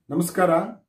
ನಮಸ್ಕಾರ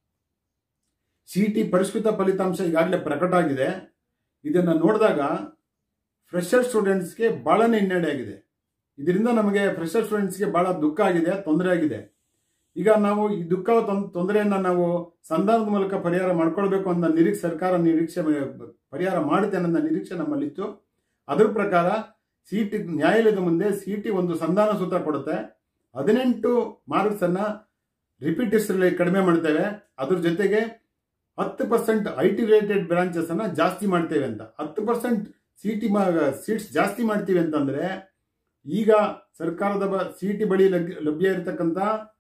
ಸಿಟಿ ಪರಿಷ್ಕೃತ ಫಲಿತಾಂಶ ಈಗಾಗಲೇ ಪ್ರಕಟ ಆಗಿದೆ ಇದನ್ನು ನೋಡಿದಾಗ ಫ್ರೆಶರ್ ಸ್ಟೂಡೆಂಟ್ಸ್ಗೆ ಬಹಳನೇ ಹಿನ್ನಡೆ ಆಗಿದೆ ಇದರಿಂದ ನಮಗೆ ಫ್ರೆಶರ್ ಸ್ಟೂಡೆಂಟ್ಸ್ಗೆ ಬಹಳ ದುಃಖ ಆಗಿದೆ ತೊಂದರೆ ಆಗಿದೆ ಈಗ ನಾವು ಈ ದುಃಖ ತೊಂ- ತೊಂದರೆಯನ್ನ ನಾವು ಸಂಧಾನದ ಮೂಲಕ ಪರಿಹಾರ ಮಾಡ್ಕೊಳ್ಬೇಕು ಅನ್ನೋ ನಿರೀಕ್ಷೆ ಸರ್ಕಾರ ನಿರೀಕ್ಷೆ ಪರಿಹಾರ ಮಾಡುತ್ತೆ ಅನ್ನೋ ನಿರೀಕ್ಷೆ ನಮ್ಮಲ್ಲಿತ್ತು ಅದ್ರ ಪ್ರಕಾರ ಸಿಟಿ ನ್ಯಾಯಾಲಯದ ಮುಂದೆ ಸಿಟಿ ಒಂದು ಸಂಧಾನ ಸೂತ್ರ ಕೊಡುತ್ತೆ ಹದಿನೆಂಟು ಮಾರ್ಕ್ಸ್ ಅನ್ನ ರಿಪೀಟ್ ಅಲ್ಲಿ ಕಡಿಮೆ ಮಾಡ್ತೇವೆ ಅದ್ರ ಜೊತೆಗೆ ಹತ್ತು percent I T related branches ಅನ್ನ ಜಾಸ್ತಿ ಮಾಡ್ತೇವೆ ಅಂತ ಹತ್ತು ಪರ್ಸೆಂಟ್ ಸಿಟಿ ಸೀಟ್ಸ್ ಜಾಸ್ತಿ ಮಾಡ್ತೀವಿ ಅಂತಂದ್ರೆ ಈಗ ಸರ್ಕಾರದ ಸಿಟಿ ಬಳಿ ಲಗ್- ಲಭ್ಯ ಇರತಕ್ಕಂತ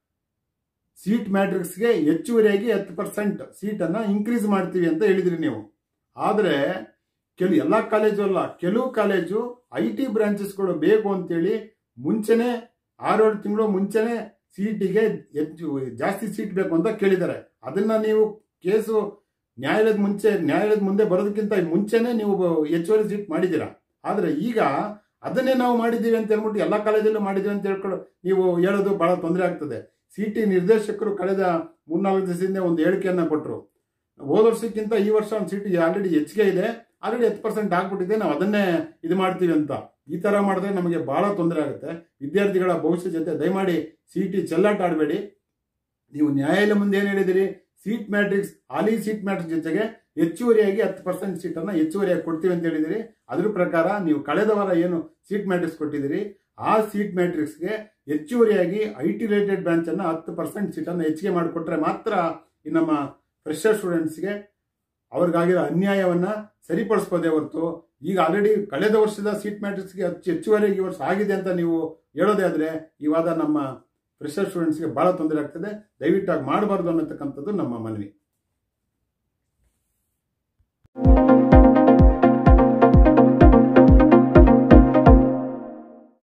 ಸೀಟ್ ಮ್ಯಾಟ್ರಿಕ್ಸ್ಗೆ ಹೆಚ್ಚುವರಿಯಾಗಿ ಹತ್ತು ಪರ್ಸೆಂಟ್ ಸೀಟ್ ಅನ್ನ ಇನ್ಕ್ರೀಸ್ ಮಾಡ್ತೀವಿ ಅಂತ ಹೇಳಿದ್ರಿ ನೀವು ಆದ್ರೆ ಕೆಲವು ಎಲ್ಲಾ ಕಾಲೇಜು ಅಲ್ಲ ಕೆಲವು ಕಾಲೇಜು ಐ ಟಿ ಬ್ರಾಂಚಸ್ಗಳು ಬೇಕು ಅಂತೇಳಿ ಮುಂಚೆನೆ ಆರೇಳು ತಿಂಗಳು ಮುಂಚೆನೆ ಸಿಟಿಗೆ ಹೆಚ್ಚು ಜಾಸ್ತಿ ಸೀಟ್ ಬೇಕು ಅಂತ ಕೇಳಿದ್ದಾರೆ ಅದನ್ನ ನೀವು ಕೇಸು ನ್ಯಾಯಾಲಯದ ಮುಂಚೆ ನ್ಯಾಯಾಲಯದ ಮುಂದೆ ಬರೋದಕ್ಕಿಂತ ಮುಂಚೆನೆ ನೀವು ಹೆಚ್ಚುವರಿ ಸೀಟ್ ಮಾಡಿದ್ದೀರಾ ಆದ್ರೆ ಈಗ ಅದನ್ನೇ ನಾವು ಮಾಡಿದ್ದೀವಿ ಅಂತ ಹೇಳ್ಬಿಟ್ಟು ಎಲ್ಲ ಕಾಲೇಜಲ್ಲೂ ಮಾಡಿದ್ದೀವಿ ಅಂತ ಹೇಳ್ಕೊಂಡು ನೀವು ಹೇಳೋದು ಬಹಳ ತೊಂದರೆ ಆಗ್ತದೆ ಸಿಟಿ ನಿರ್ದೇಶಕರು ಕಳೆದ ಮೂರ್ನಾಲ್ಕು ದಿವಸದಿಂದ ಒಂದು ಹೇಳಿಕೆಯನ್ನ ಕೊಟ್ಟರು ಹೋದ ವರ್ಷಕ್ಕಿಂತ ಈ ವರ್ಷ ಒಂದು ಸೀಟ್ ಆಲ್ರೆಡಿ ಹೆಚ್ಚಿಗೆ ಇದೆ ಆಲ್ರೆಡಿ ಹತ್ತು ಪರ್ಸೆಂಟ್ ಆಗ್ಬಿಟ್ಟಿದೆ ನಾವು ಅದನ್ನೇ ಇದು ಮಾಡ್ತೀವಿ ಅಂತ ಈ ತರ ಮಾಡಿದ್ರೆ ನಮಗೆ ಬಹಳ ತೊಂದರೆ ಆಗುತ್ತೆ ವಿದ್ಯಾರ್ಥಿಗಳ ಭವಿಷ್ಯ ಜೊತೆ ದಯಮಾಡಿ ಸಿಟಿ ಚೆಲ್ಲಾಟ ಆಡಬೇಡಿ ನೀವು ನ್ಯಾಯಾಲಯ ಮುಂದೆ ಏನು ಹೇಳಿದಿರಿ ಸೀಟ್ ಮ್ಯಾಟ್ರಿಕ್ಸ್ ಹಾಲಿ ಸೀಟ್ ಮ್ಯಾಟ್ರಿಕ್ಸ್ ಜೊತೆಗೆ ಹೆಚ್ಚುವರಿಯಾಗಿ ಹತ್ತು ಪರ್ಸೆಂಟ್ ಸೀಟ್ ಅನ್ನ ಹೆಚ್ಚುವರಿಯಾಗಿ ಕೊಡ್ತೀವಿ ಅಂತ ಹೇಳಿದಿರಿ ಅದ್ರ ಪ್ರಕಾರ ನೀವು ಕಳೆದ ವಾರ ಏನು ಸೀಟ್ ಮ್ಯಾಟ್ರಿಕ್ಸ್ ಕೊಟ್ಟಿದ್ದೀರಿ ಆ ಸೀಟ್ ಮ್ಯಾಟ್ರಿಕ್ಸ್ಗೆ ಹೆಚ್ಚುವರಿಯಾಗಿ ಐ ಟಿ ರಿಲೇಟೆಡ್ ಬ್ರಾಂಚ್ ಅನ್ನ ಹತ್ತು ಪರ್ಸೆಂಟ್ ಸೀಟ್ ಅನ್ನ ಹೆಚ್ಚಿಗೆ ಮಾಡಿಕೊಟ್ರೆ ಮಾತ್ರ ಈ ನಮ್ಮ ಫ್ರೆಶರ್ ಸ್ಟೂಡೆಂಟ್ಸ್ಗೆ ಅವ್ರಿಗಾಗಿರೋ ಅನ್ಯಾಯವನ್ನ ಸರಿಪಡಿಸ್ಬೋದೇ ಹೊರತು ಈಗ ಆಲ್ರೆಡಿ ಕಳೆದ ವರ್ಷದ ಸೀಟ್ ಮ್ಯಾಟ್ರಿಕ್ಸ್ಗೆ ಹೆಚ್ಚು ಹೆಚ್ಚುವರಿಯಾಗಿ ಈ ವರ್ಷ ಆಗಿದೆ ಅಂತ ನೀವು ಹೇಳೋದೇ ಆದ್ರೆ ಈ ವಾದ ನಮ್ಮ ಫ್ರೆಶರ್ ಸ್ಟೂಡೆಂಟ್ಸ್ಗೆ ಬಹಳ ತೊಂದರೆ ಆಗ್ತದೆ ದಯವಿಟ್ಟು ಆಗಿ ಮಾಡಬಾರ್ದು ಅನ್ನತಕ್ಕಂಥದ್ದು ನಮ್ಮ ಮನವಿ